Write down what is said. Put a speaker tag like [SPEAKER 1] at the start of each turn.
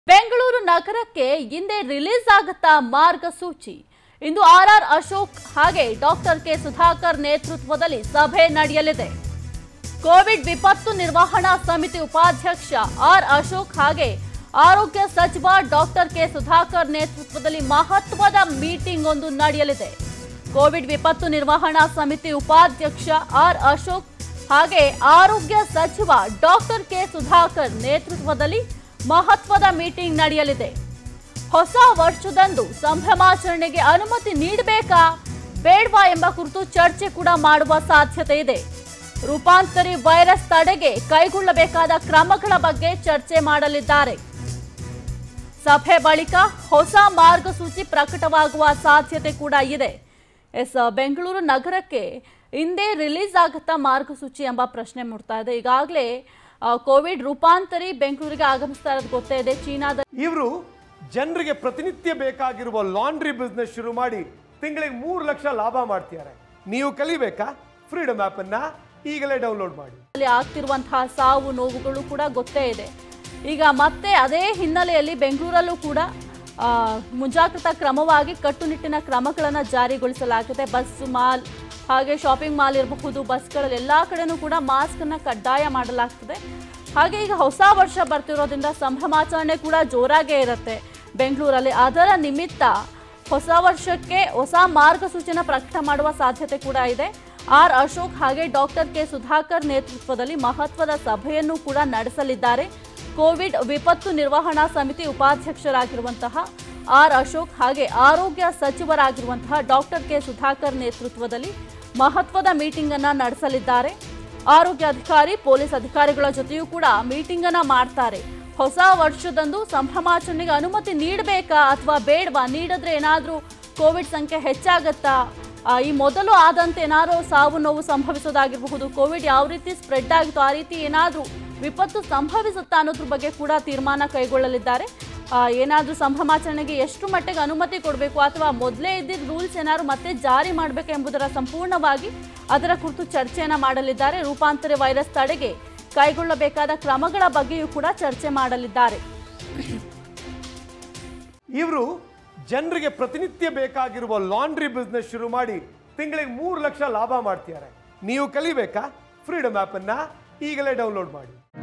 [SPEAKER 1] ಬೆಂಗಳೂರು ನಗರಕ್ಕೆ ಹಿಂದೆ ರಿಲೀಸ್ ಆಗುತ್ತಾ ಮಾರ್ಗಸೂಚಿ ಇಂದು ಆರ್ ಆರ್ ಅಶೋಕ್ ಹಾಗೆ ಡಾಕ್ಟರ್ ಕೆ ಸುಧಾಕರ್ ನೇತೃತ್ವದಲ್ಲಿ ಸಭೆ ನಡೆಯಲಿದೆ ಕೋವಿಡ್ ವಿಪತ್ತು ನಿರ್ವಹಣಾ ಸಮಿತಿ ಉಪಾಧ್ಯಕ್ಷ ಆರ್ ಅಶೋಕ್ ಹಾಗೆ ಆರೋಗ್ಯ ಸಚಿವ ಡಾಕ್ಟರ್ ಕೆ ಸುಧಾಕರ್ ನೇತೃತ್ವದಲ್ಲಿ ಮಹತ್ವದ ಮೀಟಿಂಗ್ ಒಂದು ನಡೆಯಲಿದೆ ಕೋವಿಡ್ ವಿಪತ್ತು ನಿರ್ವಹಣಾ ಸಮಿತಿ ಉಪಾಧ್ಯಕ್ಷ ಆರ್ ಅಶೋಕ್ ಹಾಗೆ ಆರೋಗ್ಯ ಸಚಿವ ಡಾಕ್ಟರ್ ಕೆ ಸುಧಾಕರ್ ನೇತೃತ್ವದಲ್ಲಿ ಮಹತ್ವದ ಮೀಟಿಂಗ್ ನಡೆಯಲಿದೆ ಹೊಸ ವರ್ಷದಂದು ಸಂಭ್ರಮಾಚರಣೆಗೆ ಅನುಮತಿ ನೀಡಬೇಕಾ ಬೇಡ್ವಾ ಎಂಬ ಕುರಿತು ಚರ್ಚೆ ಕೂಡ ಮಾಡುವ ಸಾಧ್ಯತೆ ಇದೆ ರೂಪಾಂತರಿ ವೈರಸ್ ತಡೆಗೆ ಕೈಗೊಳ್ಳಬೇಕಾದ ಕ್ರಮಗಳ ಬಗ್ಗೆ ಚರ್ಚೆ ಮಾಡಲಿದ್ದಾರೆ ಸಭೆ ಬಳಿಕ ಹೊಸ ಮಾರ್ಗಸೂಚಿ ಪ್ರಕಟವಾಗುವ ಸಾಧ್ಯತೆ ಕೂಡ ಇದೆ ಎಸ್ ಬೆಂಗಳೂರು ನಗರಕ್ಕೆ ಹಿಂದೆ ರಿಲೀಸ್ ಆಗುತ್ತಾ ಮಾರ್ಗಸೂಚಿ ಎಂಬ ಪ್ರಶ್ನೆ ಮೂಡ್ತಾ ಇದೆ ಈಗಾಗಲೇ ಕೋವಿಡ್ ರೂಪಾಂತರಿ ಬೆಂಗಳೂರಿಗೆ ಆಗಮಿಸ್ತಾ ಇರೋದು ಗೊತ್ತೇ ಇದೆ ಚೀನಾದ
[SPEAKER 2] ಇವರು ಜನರಿಗೆ ಪ್ರತಿನಿತ್ಯ ಬೇಕಾಗಿರುವ ಲಾಂಡ್ರಿ ಬಿಸ್ನೆಸ್ ಶುರು ಮಾಡಿ ತಿಂಗಳಿಗೆ ಮೂರು ಲಕ್ಷ ಲಾಭ ಮಾಡ್ತಿದ್ದಾರೆ ನೀವು ಕಲಿಬೇಕಾ ಫ್ರೀಡಮ್ ಆಪ್ ಅನ್ನ ಈಗಲೇ ಡೌನ್ಲೋಡ್ ಮಾಡಿ
[SPEAKER 1] ಅಲ್ಲಿ ಆಗ್ತಿರುವಂತಹ ಸಾವು ನೋವುಗಳು ಕೂಡ ಗೊತ್ತೇ ಇದೆ ಈಗ ಮತ್ತೆ ಅದೇ ಹಿನ್ನೆಲೆಯಲ್ಲಿ ಬೆಂಗಳೂರಲ್ಲೂ ಕೂಡ ಆ, ಮುಂಜಾಗ್ರತಾ ಕ್ರಮವಾಗಿ ಕಟ್ಟುನಿಟ್ಟಿನ ಕ್ರಮಗಳನ್ನು ಜಾರಿಗೊಳಿಸಲಾಗಿದೆ ಬಸ್ ಮಾಲ್ ಹಾಗೆ ಶಾಪಿಂಗ್ ಮಾಲ್ ಇರಬಹುದು ಬಸ್ಗಳಲ್ಲಿ ಎಲ್ಲ ಕಡೆನೂ ಕೂಡ ಮಾಸ್ಕನ್ನು ಕಡ್ಡಾಯ ಮಾಡಲಾಗ್ತದೆ ಹಾಗೆ ಈಗ ಹೊಸ ವರ್ಷ ಬರ್ತಿರೋದ್ರಿಂದ ಸಂಭ್ರಮಾಚರಣೆ ಕೂಡ ಜೋರಾಗೇ ಇರುತ್ತೆ ಬೆಂಗಳೂರಲ್ಲಿ ಅದರ ನಿಮಿತ್ತ ಹೊಸ ವರ್ಷಕ್ಕೆ ಹೊಸ ಮಾರ್ಗಸೂಚಿನ ಪ್ರಕಟ ಮಾಡುವ ಸಾಧ್ಯತೆ ಕೂಡ ಇದೆ ಆರ್ ಅಶೋಕ್ ಹಾಗೆ ಡಾಕ್ಟರ್ ಕೆ ಸುಧಾಕರ್ ನೇತೃತ್ವದಲ್ಲಿ ಮಹತ್ವದ ಸಭೆಯನ್ನು ಕೂಡ ನಡೆಸಲಿದ್ದಾರೆ ಕೋವಿಡ್ ವಿಪತ್ತು ನಿರ್ವಹಣಾ ಸಮಿತಿ ಉಪಾಧ್ಯಕ್ಷರಾಗಿರುವಂತಹ ಆರ್ ಅಶೋಕ್ ಹಾಗೆ ಆರೋಗ್ಯ ಸಚಿವರಾಗಿರುವಂತಹ ಡಾಕ್ಟರ್ ಕೆ ಸುಧಾಕರ್ ನೇತೃತ್ವದಲ್ಲಿ ಮಹತ್ವದ ಮೀಟಿಂಗ್ ಅನ್ನ ನಡೆಸಲಿದ್ದಾರೆ ಆರೋಗ್ಯ ಅಧಿಕಾರಿ ಪೊಲೀಸ್ ಅಧಿಕಾರಿಗಳ ಜೊತೆಯೂ ಕೂಡ ಮೀಟಿಂಗ್ ಅನ್ನ ಮಾಡ್ತಾರೆ ಹೊಸ ವರ್ಷದಂದು ಸಂಭ್ರಮಾಚರಣೆಗೆ ಅನುಮತಿ ನೀಡಬೇಕಾ ಅಥವಾ ಬೇಡವಾ ನೀಡಿದ್ರೆ ಏನಾದರೂ ಕೋವಿಡ್ ಸಂಖ್ಯೆ ಹೆಚ್ಚಾಗತ್ತಾ ಆ, ಈ ಮೊದಲು ಆದಂತೆ ಏನಾದರೂ ಸಾವು ನೋವು ಸಂಭವಿಸೋದಾಗಿರಬಹುದು ಕೋವಿಡ್ ಯಾವ ರೀತಿ ಸ್ಪ್ರೆಡ್ ಆಗಿತ್ತು ಆ ರೀತಿ ಏನಾದರೂ ವಿಪತ್ತು ಸಂಭವಿಸುತ್ತಾ ಅನ್ನೋದ್ರ ಬಗ್ಗೆ ಕೂಡ ತೀರ್ಮಾನ ಕೈಗೊಳ್ಳಲಿದ್ದಾರೆ ಏನಾದರೂ ಸಂಭ್ರಮಾಚರಣೆಗೆ ಎಷ್ಟು ಮಟ್ಟಿಗೆ ಅನುಮತಿ ಕೊಡಬೇಕು ಅಥವಾ ಮೊದಲೇ ಇದ್ದಿದ್ದ ರೂಲ್ಸ್ ಏನಾದ್ರು ಮತ್ತೆ ಜಾರಿ ಮಾಡಬೇಕು ಎಂಬುದರ ಸಂಪೂರ್ಣವಾಗಿ ಅದರ ಕುರಿತು ಚರ್ಚೆಯನ್ನು ಮಾಡಲಿದ್ದಾರೆ ರೂಪಾಂತರ ವೈರಸ್ ತಡೆಗೆ ಕೈಗೊಳ್ಳಬೇಕಾದ ಕ್ರಮಗಳ ಬಗ್ಗೆಯೂ ಕೂಡ ಚರ್ಚೆ ಮಾಡಲಿದ್ದಾರೆ
[SPEAKER 2] ಇವರು ಜನರಿಗೆ ಪ್ರತಿನಿತ್ಯ ಬೇಕಾಗಿರುವ ಲಾಂಡ್ರಿ ಬಿಸ್ನೆಸ್ ಶುರು ಮಾಡಿ ತಿಂಗಳಿಗೆ ಮೂರು ಲಕ್ಷ ಲಾಭ ಮಾಡ್ತಿದ್ದಾರೆ ನೀವು ಕಲಿಬೇಕಾ ಫ್ರೀಡಮ್ ಆಪ್ ಅನ್ನ ಈಗಲೇ ಡೌನ್ಲೋಡ್ ಮಾಡಿ